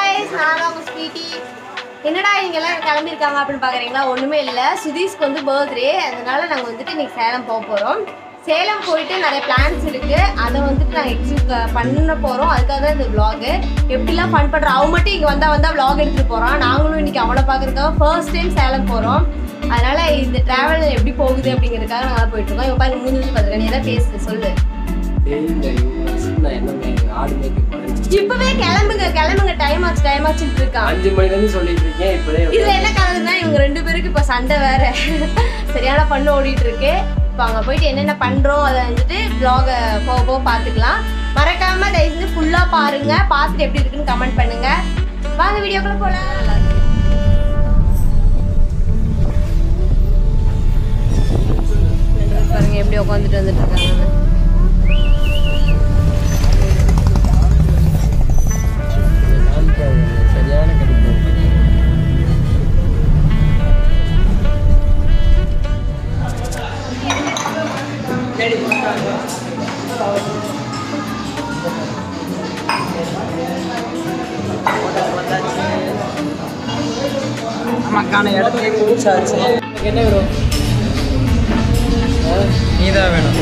guys நான் தான் உங்க ஸ்வீட்டி என்னடா இங்க எல்லாம் கிளம்பியிருக்காங்க அப்படின்னு பாக்குறீங்களா ஒண்ணுமே இல்ல சுதீஷ்க்கு வந்து பர்த்டே அதனால நாங்க வந்துட்டு இன்னைக்கு சேலம் போக போறோம் சேலம் போயிட்டு நிறைய பிளான்ஸ் இருக்கு அதை வந்துட்டு நாங்கள் எக்ஸிக்யூட் பண்ண போறோம் அதுக்காக தான் இந்த vlog எப்படிலாம் ஃபன் பண்றோம் அவன் மட்டும் இங்க வந்தா வந்தா vlog எடுத்துட்டு போறான் நாங்களும் இன்னைக்கு அவனை பாக்குறதுக்காக ஃபர்ஸ்ட் டைம் சேலம் போறோம் அதனால இந்த டிராவல் எப்படி போகுது அப்படிங்கிறதுக்காக நாங்கள் போயிட்டு இருக்கோம் இவன் பாருங்க மூணு பார்த்துருக்கேன் நீ ஏதாவது பேசு சொல்லு தெரியல இவங்க நான் என்னங்க ஆடு மேய்க்க போறேன் இப்பவே கிளம்புங்க கிளம்புங்க டைம் ஆச்சு டைம் ஆச்சுட்டு இருக்கான் அஞ்சு மணில இருந்து சொல்லிட்டு இருக்கேன் இப்பவே இதுல என்ன கலந்துனா இவங்க ரெண்டு பேருக்கு இப்ப சண்டை வேற சரியான பண்ணு ஓடிட்டு இருக்கு இப்ப அங்க போயிட்டு என்னென்ன பண்றோம் அதை வந்துட்டு vlog அ போக போக பாத்துக்கலாம் மறக்காம தயவு செஞ்சு ஃபுல்லா பாருங்க பார்த்துட்டு எப்படி இருக்குன்னு கமெண்ட் பண்ணுங்க வாங்க வீடியோக்குள்ள போலாம் பாருங்க எப்படி உட்காந்துட்டு வந்துட்டு இருக்காங்க சரியான கடுப்பு நமக்கான இடத்தையே குடிச்சாச்சு என்ன வரும் நீதான் வேணும்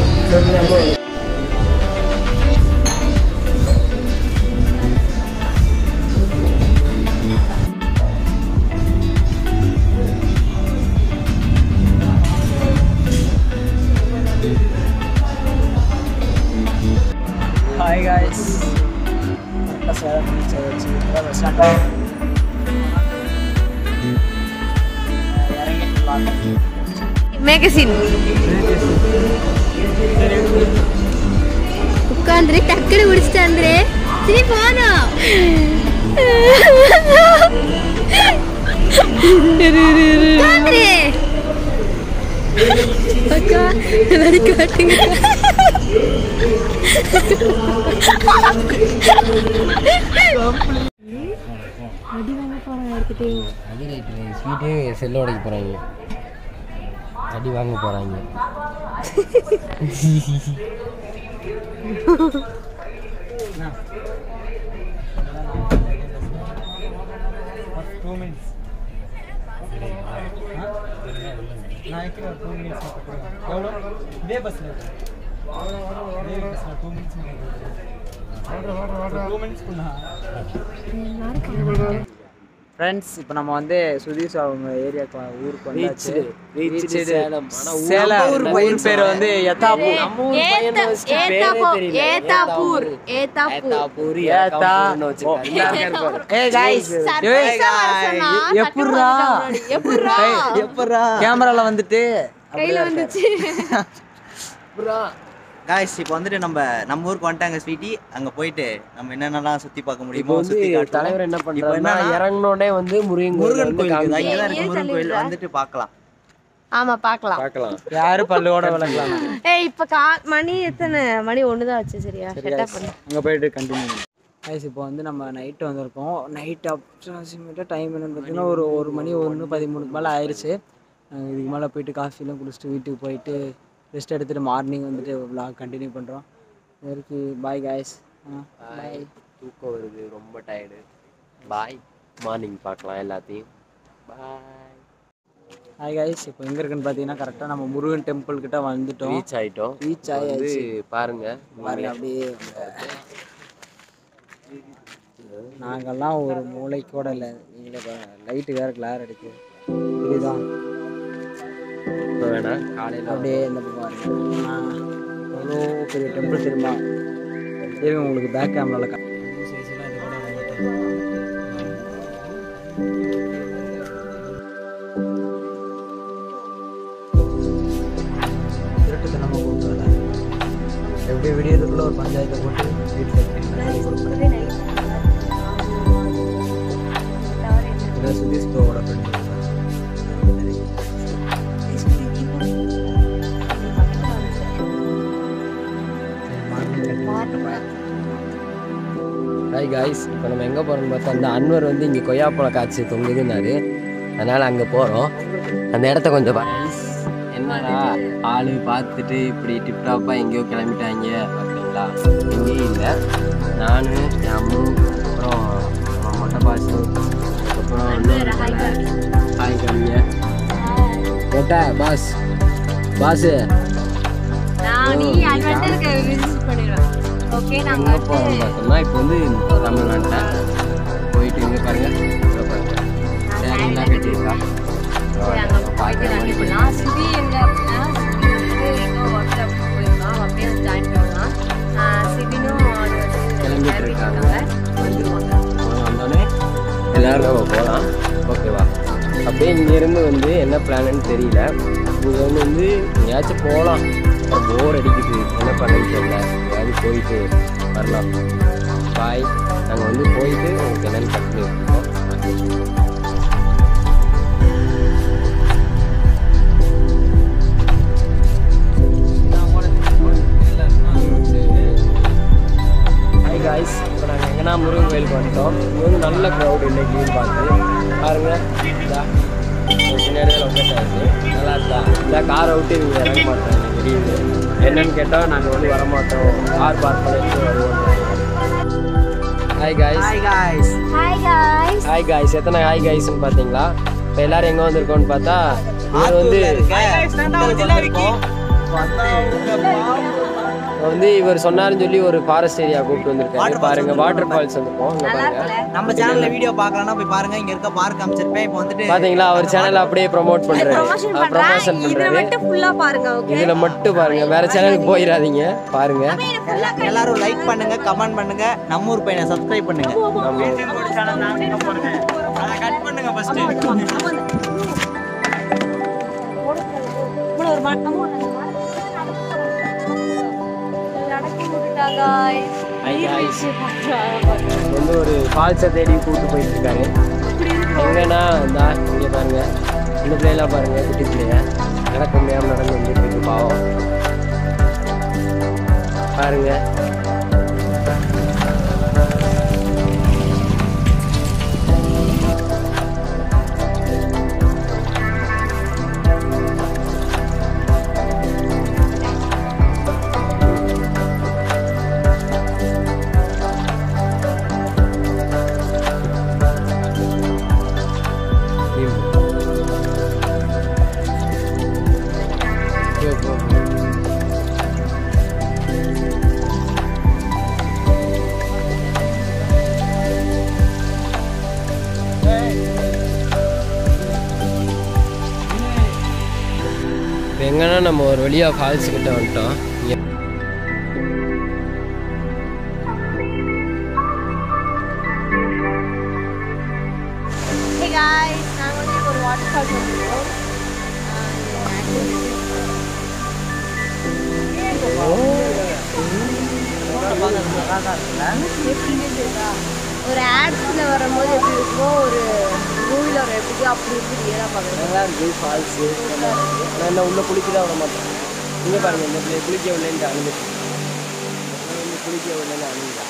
ஹாய் காய்ஸ் கரெக்டாக சேலம் பீச் ஆயிடுச்சு இப்போதான் பஸ் ஸ்டாண்ட் இறங்கிட்டுலாம் மேகசின் உட்காந்துரு டக்குனு முடிச்சுட்டு வந்துரு சரி போனோம் உட்காந்துரு அக்கா எல்லாரும் காட்டுங்க அடி ரைட்டு ஸ்வீட்டு செல்ல உடைக்க போறாங்க அடி வாங்க போறாங்க டூ மினிட்ஸ் நான் வைக்கிற டூ மினிட்ஸ் எவ்வளோ இதே பஸ்ஸில் இதே பஸ்ஸில் டூ மினிட்ஸ் டூ மினிட்ஸ்க்குண்ணா ஃப்ரெண்ட்ஸ் இப்போ நம்ம வந்து சுதீஷ் அவங்க ஏரியாக்கு ஊருக்கு வந்தாச்சு Reached சேலம். ஆனா ஊர் சேலம் ஊர் ஊர் பையன் பேர் வந்து எத்தாப்பூ நம்ம ஊர் பையனை வச்சுட்டு பேரே தெரியல. ஏத்தாப்பூர் ஏத்தாப்பூர் ஏத்தாப்பூர், ஏத்தா ஏத்தாப்பூர்னு வச்சுருக்காங்க. ஏய் guys Surprise ஆ வர சொன்னா, எப்புட்றா எப்புட்றா? எப்புட்றா கேமரால வந்துட்டு கையில வந்துச்சு காய்ஸ் இப்போ வந்துட்டு நம்ம நம்ம ஊருக்கு வந்துட்டாங்க ஸ்வீட்டி அங்க போயிட்டு நம்ம என்னென்னலாம் சுத்தி பார்க்க இப்போ முடியுமோ வந்து சுத்தி காட்டுவோம். தலைவர் என்ன இப்போ பண்றாருன்னா என்னன்னா, இறங்கினோடனே வந்து முருகன் முருகன் கோயில் கோயில் வந்து இங்கே தான் ஏன் இருக்கு முருகன் கோயில் தள்ளிடுற? வந்துட்டு பார்க்கலாம் ஆமா பாக்கலாம் பார்க்கலாம் யாரு பல்லோட விளக்கலாம் ஏய் இப்ப கா மணி எத்தனை மணி ஒண்ணுதான் ஆச்சு சரியா செட்டப் பண்ணு அங்கே போயிட்டு கண்டினியூ கைஸ் இப்போ வந்து நம்ம நைட்டு வந்திருக்கோம் நைட் அப்ராக்சிமேட்டாக டைம் என்னன்னு பார்த்தீங்கன்னா ஒரு ஒரு மணி ஒன்று பதிமூணுக்கு மேலே ஆயிடுச்சு அஹ் இதுக்கு மேலே போயிட்டு காஃபிலாம் குடிச்சிட்டு வீட்டுக்கு போயிட்டு ரெஸ்ட் எடுத்துகிட்டு மார்னிங் வந்துட்டு vlog கண்டினியூ பண்ணுறோம் வரைக்கு பாய் காய்ஸ் பாய் தூக்கம் வருது ரொம்ப டயர்டு பாய் மார்னிங் பார்க்கலாம் எல்லாத்தையும் பாய் ஹாய் காய்ஸ் இப்போ எங்கே இருக்குன்னு பார்த்தீங்கன்னா கரெக்டாக நம்ம முருகன் டெம்பிள் கிட்ட வந்துட்டோம் ரீச் ஆயிட்டோம் ரீச் வந்து ஆயாச்சு பாருங்க பாருங்க அப்படியே நாங்கெல்லாம் ஒரு மூளைக்கு கூட இல்லை நீங்களே லைட்டு வேறு கிளார் அடிக்கு இதுதான் இப்போ வேணா காலையில் அப்படியே இந்த பக்கம் பாருங்க ஆ, அவ்வளோ பெரிய டெம்பிள் தெரியுமா இருங்க உங்களுக்கு பேக் கேமராவில் கா திருட்டுத்தனமாக கூப்பிடுறதா எப்படி விடியறதுக்குள்ள ஒரு பஞ்சாயத்தை போட்டு வீட்டில் இதான் சுதீஷ் ப்ரோவோட ஃப்ரெண்ட் ஹாய் காய்ஸ் இப்போ நம்ம எங்கே போகிறோம்னு பார்த்தா அந்த அன்வர் வந்து இங்கே கொய்யாப்பழம் காய்ச்சி தொங்குதுன்னாரு அதனால் அங்கே போகிறோம் அந்த இடத்த கொஞ்சம் பா என்னடா ஆளு பார்த்துட்டு இப்படி டிப்டாப்பாக எங்கேயோ கிளம்பிட்டாங்க பார்த்தீங்களா எங்கேயும் இல்லை நான் என் அம்மு அப்புறம் நம்ம அத்தை பாஸ் பாஸு நான் நீ அட்வென்ச்சருக்கு விசிட் பண்ணிடுவேன் ஓகே நாங்க எங்கே போகிறோம் பார்த்தோம்னா இப்போ வந்து தமிழ்நாட்டில் போயிட்டு இங்கே பாருங்க இதோ பாருங்க சேரீலாம் கட்டியிருக்கா சரி, அங்க போயிட்டு ரன் பண்ணலாம் சுதி எங்க அப்படின்னா சுதி வந்து எங்க ஒர்க் ஷாப் போயிருக்கான் அப்படியே ஜாயின் பண்ணலாம் ஆஹ் சிவினும் அது வந்து கிளம்பிட்டு கிளம்பிட்டு இருக்காங்க இருக்காங்க அவங்க வந்தோடனே எல்லாரும் நம்ம போகலாம் ஓகேவா அப்படியே இங்கேருந்து வந்து என்ன பிளான்னு தெரியல இங்கே வந்து வந்து எங்கேயாச்சும் போகலாம் போர் அடிக்குது என்ன பண்ணன்னு தெரியல எங்கேயாவது போயிட்டு வரலாம் பாய் நாங்கள் வந்து போயிட்டு உங்களுக்கு என்னென்னு கட் பண்ணி வச்சுருக்கோம் ஹாய் காய்ஸ் இப்போ நாங்கள் எங்கன்னா முருகன் கோயிலுக்கு வந்துட்டோம் இது வந்து நல்ல க்ரௌட் இன்னைக்கு பார்த்து பாருங்க இதா, ஒரு பின்னாடி லொக்கேட் ஆகிடுது நல்லா இருக்கா இல்லை காரை விட்டு நீங்கள் இறங்க மாட்டோம் எனக்கு தெரியுது என்னன்னு கேட்டால் நாங்கள் வந்து வரமாட்டோம் கார் பார்க் பண்ணிட்டு வருவோம் hi guys hi guys hi guys hi guys எத்தனை ஹாய் காய்ஸ்னு பார்த்தீங்களா இப்போ எல்லாரும் எங்கே வந்திருக்கோம்னு பார்த்தா இவர் வந்து இப்போ வந்து இவர் சொன்னாருன்னு சொல்லி ஒரு ஃபாரஸ்ட் ஏரியா கூப்பிட்டு வந்திருக்காரு Water falls பாருங்க வந்து வாட்டர் ஃபால்ஸ் வந்திருக்கோம் இங்க நல்லா பாருங்க இருக்குல்ல நம்ம சேனல்ல வீடியோ பார்க்கலன்னா போய் பாருங்க இங்க இருக்க பார்க் அமைச்சிருப்பேன் இப்போ வந்துட்டு பாத்தீங்களா அவர் சேனல் அப்படியே ப்ரோமோட் பண்றாரு ப்ரொமோஷன் ப்ரமோஷன் பண்றேன் இதுல பண்றாரு மட்டும் ஃபுல்லா பாருங்க ஓகே இதுல மட்டும் பாருங்க வேற சேனலுக்கு போயிடாதீங்க பாருங்க எல்லாரும் லைக் பண்ணுங்க கமெண்ட் பண்ணுங்க நம்ம ஊர் பையனை சப்ஸ்கிரைப் பண்ணுங்க கட் பண்ணுங்க ஃபர்ஸ்ட் ஒரு மட்டம் நடக்கி விட்டுட்டா காய்ஸ் Hi guys. வந்து ஒரு ஃபால்ஸை தேடி கூட்டு போயிட்டு இருக்காரு எங்கன்னா இந்தா இங்க பாருங்க இந்த பிள்ளைலாம் பாருங்க குட்டி பிள்ளைய நடக்க முடியாம நடந்து வந்துட்டு இருக்கு பாவம் பாருங்க போ, போ, போ. இப்போ எங்கன்னா நம்ம ஒரு வழியா ஃபால்ஸ் கிட்ட வந்துட்டோம் இங்க ஹே காய்ஸ் நாங்க வந்து இப்போ ஒரு வாட்டர் ஃபால் போறோம் ஒரு ஆட்ஸ்ல வரும்போது எப்படி இருக்குமோ ஒரு மூவில ஒரு எப்படி அப்படி இருக்குது ஏதா பாக்குறேன் நல்லா இருக்கு ஃபால்ஸு நான் என்ன உள்ள குளிக்க தான் விட மாட்டேன் இங்கே பாருங்க இந்த பிள்ளை குளிக்க விடலன்ட்டு அழுந்துட்டு வந்து குளிக்க விடலன்னு அழுகுதா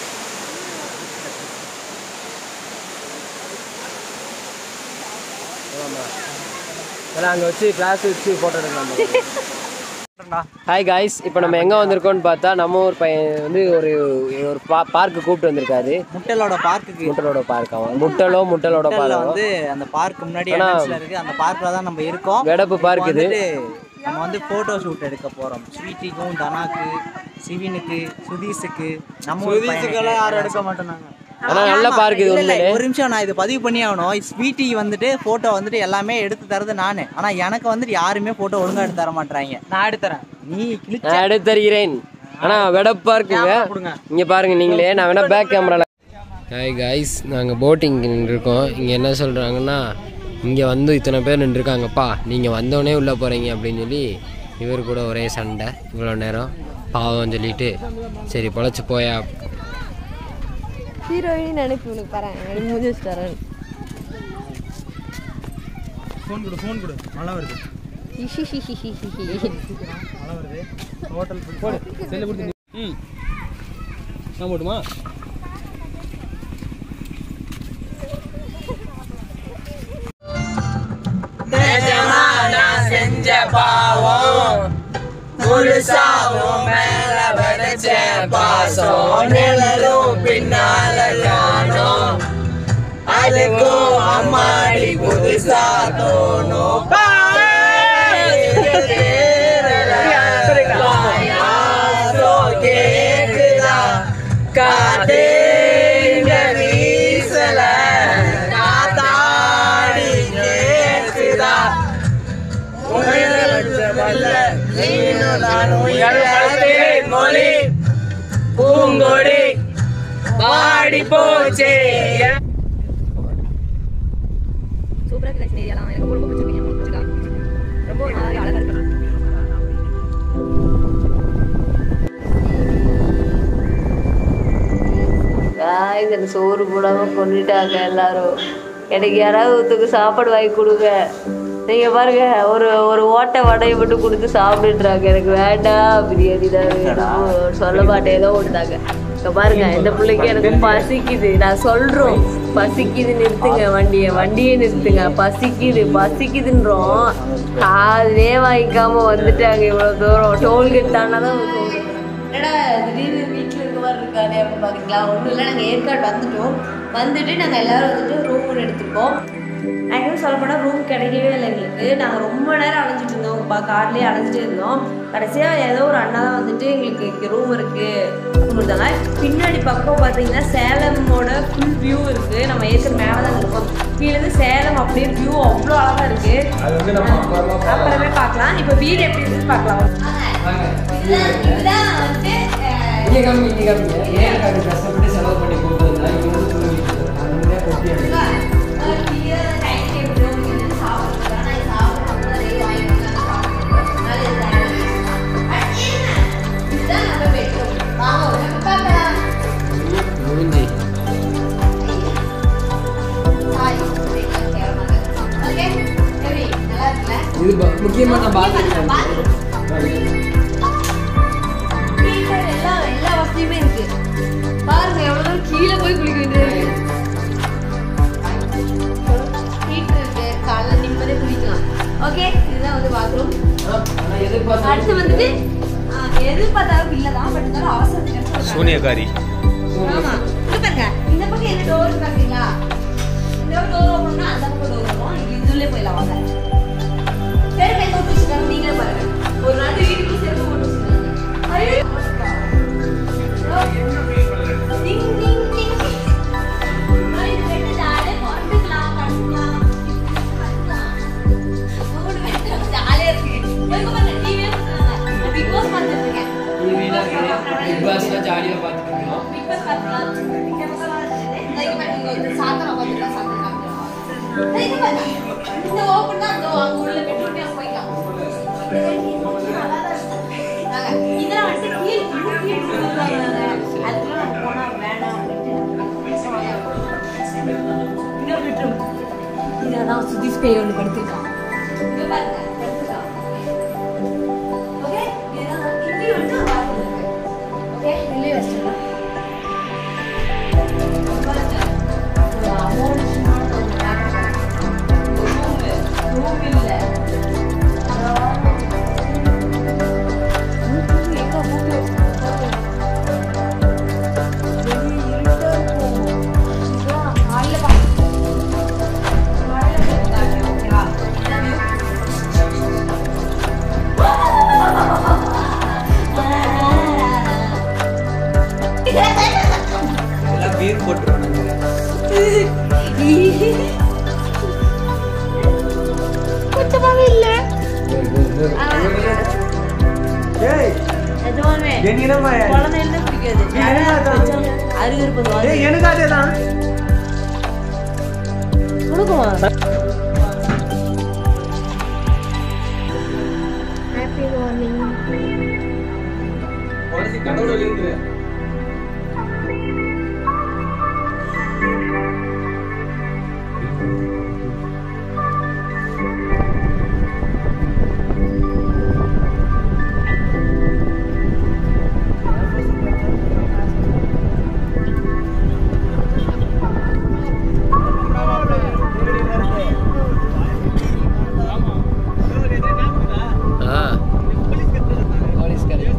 ஏன்னா அங்கே வச்சு கிளாஸ் வச்சு ஃபோட்டோ எடுக்கலாம் ஹாய் காய்ஸ் இப்போ நம்ம எங்கே வந்திருக்கோம்னு பார்த்தா நம்ம ஊர் பையன் வந்து ஒரு ஒரு பா பார்க்கு கூப்பிட்டு வந்திருக்காரு முட்டலோட பார்க்குக்கு முட்டலோட பார்க் அவன் முட்டலோ முட்டலோட முட்டல்ல பார்க் வந்து அந்த பார்க் முன்னாடி ஆனா- entrance ல இருக்கு அந்த பார்க்ல தான் நம்ம இருக்கோம் வெடப்பு பார்க் இது வந்துட்டு நம்ம வந்து போட்டோ ஷூட் எடுக்க போறோம் ஸ்வீட்டிக்கும் தனாக்கு சிவினுக்கு சுதீஷுக்கு நம்ம ஊர் பையனுக்கு. யாரும் எடுக்க மாட்டோம் ஆனா நல்ல ஆமா, பார்க் இது இல்ல, இல்ல, உண்மையிலே ஒரு நிமிஷம் நான் இது பதிவு பண்ணி ஆகணும் ஸ்வீட்டி வந்துட்டு போட்டோ வந்துட்டு எல்லாமே எடுத்து தரது நானு ஆனா எனக்கு வந்துட்டு யாருமே போட்டோ ஒழுங்கா எடுத்து தர மாட்டாங்க நான் எடுத்துறேன் நீ கிழிச்ச நான் எடுத்து தருகிறேன் ஆனா வெடப்பா இருக்குங்க கொடுங்க இங்க பாருங்க நீங்களே நான் வேணா பேக் கேமரால ஹாய் காய்ஸ் நாங்கள் போட்டிங் நின்றுருக்கோம் இங்கே என்ன சொல்கிறாங்கன்னா இங்கே வந்து இத்தனை பேர் நின்றுருக்காங்கப்பா நீங்கள் வந்தோடனே உள்ளே போகிறீங்க அப்படின்னு சொல்லி இவர் கூட ஒரே சண்டை இவ்வளோ நேரம் பாவம் சொல்லிட்டு சரி பொழைச்சி போயா ஹீரோயின் நினைப்பு உனக்கு பாருங்க எனக்கு மூஞ்சி வச்சு தரேன் ஃபோன் கொடு ஃபோன் கொடு மழை வருது மழை வருது ஹோட்டல் போடு செல்லு கொடுத்து ம் நான் போட்டுமா செஞ்ச பாவம் முழுசாவும் மேல வரைச்ச பாசம் நிழலும் பின்னால காணோம் அதுக்கும் அம்மாடி புதுசா தோணும் பாடி போச்சே சூப்பரா இருக்கு லட்சுமி ஏரியாலாம் எனக்கு ரொம்ப பிடிச்சிருக்கு பிடிச்சிருக்கா ரொம்ப ஒரு மாதிரி அழகா இருக்கு காய்ஸ் எனக்கு சோறு போடாம கொண்டுட்டாங்க எல்லாரும் எனக்கு யாராவது ஒருத்தருக்கு சாப்பாடு வாங்கி கொடுங்க நீங்க பாருங்க ஒரு ஒரு ஓட்டை வடையை மட்டும் கொடுத்து சாப்பிட்டுறாங்க எனக்கு வேண்டாம் பிரியாணி தான் வேணும் சொல்ல மாட்டேன் ஏதோ ஒன்றாங்க இங்க பாருங்க இந்த பிள்ளைக்கு எனக்கு பசிக்குது நான் சொல்றோம் பசிக்குது நிறுத்துங்க வண்டியை வண்டியை நிறுத்துங்க பசிக்குது பசிக்குதுன்றோம் காதுலயே வாங்கிக்காம வந்துட்டாங்க இவ்வளவு தூரம் டோல்கேட் தானே தான் என்னடா திடீர்னு வீட்டில் இருக்க மாதிரி இருக்காரு அப்படின்னு பார்க்குறீங்களா ஒன்றும் இல்லை நாங்கள் ஏற்காடு வந்துட்டோம் வந்துட்டு நாங்கள் எல்லாரும் வந்துட்டு ரூம் ஒன்று எடுத்துப்போம் ஆக்சுவலாக சொல்ல போனால் ரூம் கிடைக்கவே இல்லை எங்களுக்கு நாங்கள் ரொம்ப நேரம் அலைஞ்சிட்டு இருந்தோம் பா கார்லேயே அலைஞ்சிட்டு இருந்தோம் கடைசியாக ஏதோ ஒரு அண்ணா தான் வந்துட்டு எங்களுக்கு இங்கே ரூம் இருக்குது கொடுத்தாங்க பின்னாடி பக்கம் பார்த்தீங்கன்னா சேலமோட ஃபுல் வியூ இருக்குது நம்ம ஏற்கனவே மேலே தான் இருக்கோம் கீழேருந்து சேலம் அப்படியே வியூ அவ்வளோ அழகாக இருக்குது அப்புறமே பார்க்கலாம் இப்போ வீடு எப்படி இருக்குன்னு பார்க்கலாம் இதுதான் வந்துட்டு இங்கே காமி இங்கே காமிங்க ஏற்காடு கஷ்டப்பட்டு செலவு பண்ணி கொண்டு வந்தா இங்கே வந்து தூங்கிட்டு அங்கே கொட்டி அடிச்சு முடிஞ்சு இது ப- முக்கியமா நான் பாத்ரூம் எல்லா வசதியுமே இருக்கு பாருங்க எவ்வளவு தூரம் கீழே போய் குளிக்க வேண்டியது இருக்கு ஹீட்டர் இருக்கு காலைல நிம்மதியாக குளிக்கலாம் ஓகே இதுதான் வந்து பாத்ரூம் நான் எதிர்பார்த்து அடுத்து வந்துட்டு ஆ, எதிர்பார்த்தாலும் இல்லை தான் பட் இருந்தாலும் அவசரத்துக்கு சூனியக்காரி ஆமா இங்க பாருங்க இந்த பக்கம் என்ன டோர் பாத்தீங்களா இந்த டோர் ஓபன் பண்ணா அந்த பக்கம் டோர் ஓபன் இங்க இதுலயே போயிடலாம் வாங்க சரி போய் போட்டு வச்சுக்காங்க நீங்களே பாருங்க ஒரு நாள் வீட்டுக்கு செருப்பு போட்டு வச்சுக்காங்க ஐயோ. டிங், டிங், டிங். ஆ, இது வெட்டு ஜாலியா படுத்துக்கலாம், படுத்துக்கலாம். படுத்துக்கலாம். மூணு பேரும் ஜாலியா இருக்கு. எங்க பாருங்க, TV யே பார்க்கறாங்க. நான் Big Boss பார்த்துட்டு இருக்கேன். பிக் பாஸ்ல ஜாலியாக பார்த்துட்டு இருக்கோம் Big Boss பார்க்கலாம். இந்த பக்கம் இருக்குது. இந்த இங்க பாருங்க, இங்க வந்து சாத்தனை உட்காந்துருக்கா, சாத்தனை காமிக்கிறோம். இந்த இங்க பாருங்க. இந்த open தான், இதோ அங்க உள்ள பெட்ரூம்ல அங்க போய்க்கலாம். நாங்க இதெல்லாம் வந்துட்டு கீழ் கீழ் கொடுத்துருக்காங்க. அதுக்குள்ள நம்ம போனா வேணாம் அப்படின்ட்டு இன்னொரு பெட்ரூம் இதெல்லாம் சுதீஷ் பேய் ஒன்று படுத்திருக்கான் இங்க பாருங்க படுத்திருக்கான் ஓகே இதுதான் இங்கே வந்து bathroom இருக்கு ஓகே வெளியே வச்சிடலாம் பாருங்க ஒரு அமோஷனான ஒரு ரூம் ரூம் இல்லை எல்லாம் பீர் போட்டுருவாங்க கொஞ்சமாவே இல்ல ஏய் நிஜமாவே என்னிடமா குழந்தையில பிடிக்காது என்னடா அருகிருப்பது ஏய் எனக்கு அதேதான் கொடுக்கும் கடவுள் இருக்குது ஆ போலீஸ்காரங்க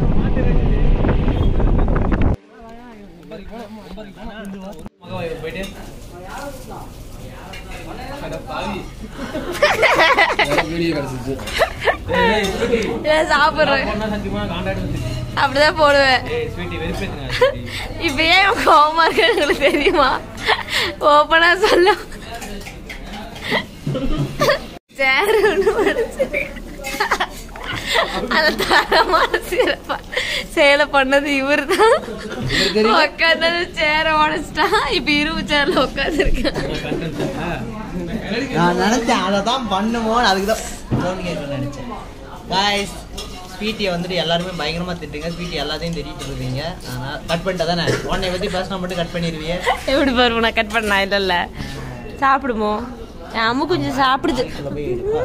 வீடியோ கிடச்சிச்சு சாப்பிடுறேன் அப்படிதான் போடுவேன் இப்ப ஏன் கோவமா இருக்கு உங்களுக்கு தெரியுமா ஓப்பனா சொல்ல சேர் ஒண்ணு படிச்சிருக்கேன் அந்த தரமான சிறப்பா சேலை பண்ணது இவர் தான் உட்காந்தது சேர உடச்சிட்டான் இப்ப இரும்பு சேர்ல உட்காந்துருக்கான் நான் நினைச்சேன் அதை தான் பண்ணுவோம் அதுக்கு தான் phone கேட்கணும்னு நினைச்சேன் காய்ஸ் ஸ்வீட்டியை வந்துட்டு எல்லாருமே பயங்கரமா திட்டுங்க ஸ்வீட்டி எல்லாத்தையும் திட்டிட்டு இருக்கீங்க அதனால கட் பண்ணிட்டா தானே உன்னை பத்தி பேசினா மட்டும் கட் பண்ணிடுவீங்க எப்படி பாருங்க நான் கட் பண்ணா இல்ல இல்ல சாப்பிடுமோ என் அம்மு கொஞ்சம் சாப்பிடுது இதுல போய் எடுப்பா.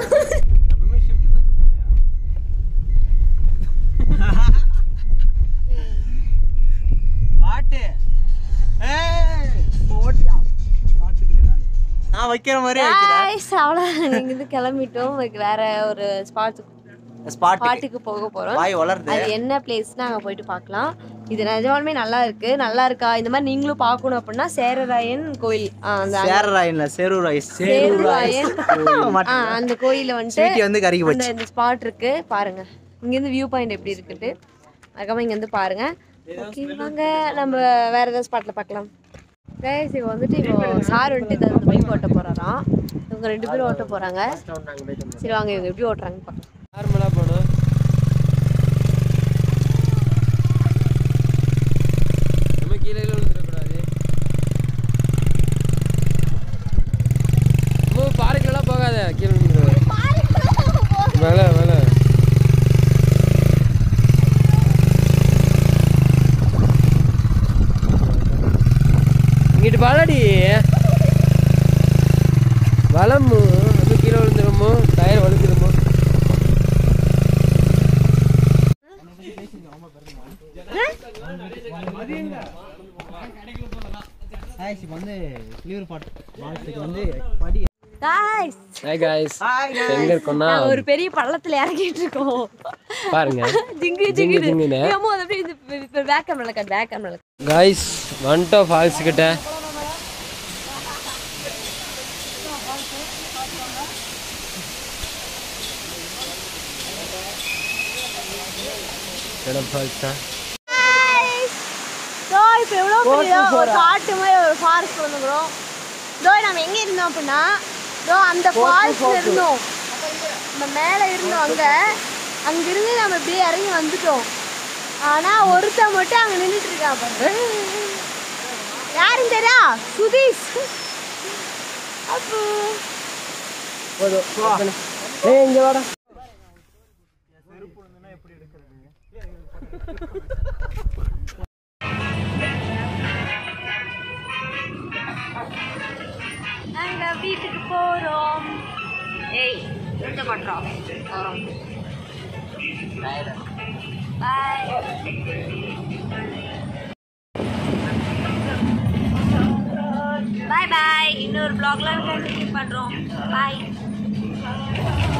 பாட்டு ஏய், போட்டியா? நான் வைக்கிற மாதிரி வைக்கிறேன் Guys, அவ்வளவுதான் நீங்க இருந்து கிளம்பிட்டோம் like வேற ஒரு ஸ்பாட்டுக்கு ஸ்பாட் பாட்டுக்கு போக போறோம் வாய் வளருது அது என்ன பிளேஸ்னா அங்க போயிட்டு பார்க்கலாம் இது நிஜமாலுமே நல்லா இருக்கு நல்லா இருக்கா இந்த மாதிரி நீங்களும் பார்க்கணும் அப்படின்னா சேரராயன் கோயில் ஆ, அந்த சேரராயன்ல சேரூராய் சேருராயன் ஆ, அந்த கோயில வந்துட்டு ஸ்வீட்டி வந்து கறிக்கு அந்த இந்த ஸ்பாட் இருக்கு பாருங்க இங்க இருந்து வியூ பாயிண்ட் எப்படி இருக்குது அதுக்கப்புறம் இங்க இருந்து பாருங்க ஓகே வாங்க நம்ம வேற ஏதாவது ஸ்பாட்ல பார்க்கலாம் கைஸ் இப்போ வந்துட்டு இப்போ சார் வந்துட்டு இந்த பைக் ஓட்ட போறாராம் இவங்க ரெண்டு பேரும் ஓட்ட போறாங்க சரி வாங்க இவங்க எப்படி ஓட்டுறாங்க பார்க்கலாம் நார்மலாக போகணும் நம்ம கீழே விழுந்துடக்கூடாது ரொம்ப பார்க்கெல்லாம் போகாத கீழே விழுந்துருவாரு மேலே மேலே இங்கிட்டு பாலடி வளமு நம்ம கீழே விழுந்துருமோ டயர் வழுக்குதுமோ காய்ஸ் இப்போ வந்து கிளியூர் பாட் மாலத்துக்கு வந்து படி guys ஹாய் காய்ஸ் எங்க இருக்கோம்னா நாங்க ஒரு பெரிய பள்ளத்துல இறங்கிட்டு இருக்கோம் பாருங்க ஜிங்கு ஜிங்கு ஜிங்கு ஜிங்குன்னு. ஏமோ அது அப்படியே இந்த back camera cut back camera guys வந்துட்டோம் ஃபால்ஸ் கிட்ட இடம் ஃபால்ஸ் தான் தோ இப்போ எவ்வளோ பெரிய ஒரு காட்டு மாதிரி ஒரு ஃபாரஸ்ட் வந்துக்கிறோம் தோ நம்ம எங்கே இருந்தோம் அப்படின்னா தோ அந்த ஃபால்ஸ்ல இருந்தோம் நம்ம மேலே இருந்தோம் அங்கே அங்கிருந்து நம்ம இப்படியே இறங்கி வந்துட்டோம் ஆனால் ஒருத்தன் மட்டும் அங்கே நின்றுட்டு இருக்கான் பாரு யாருன்னு தெரியா சுதீஷ் அப்போ ஏய் இங்க வாடா நாங்கள் வீட்டுக்கு போகிறோம் ஏய் எந்த பண்ணுறோம் வரோம் பாய் பாய் பாய் இன்னொரு ப்ளாக்ல கண்டினியூ பண்ணுறோம் பாய்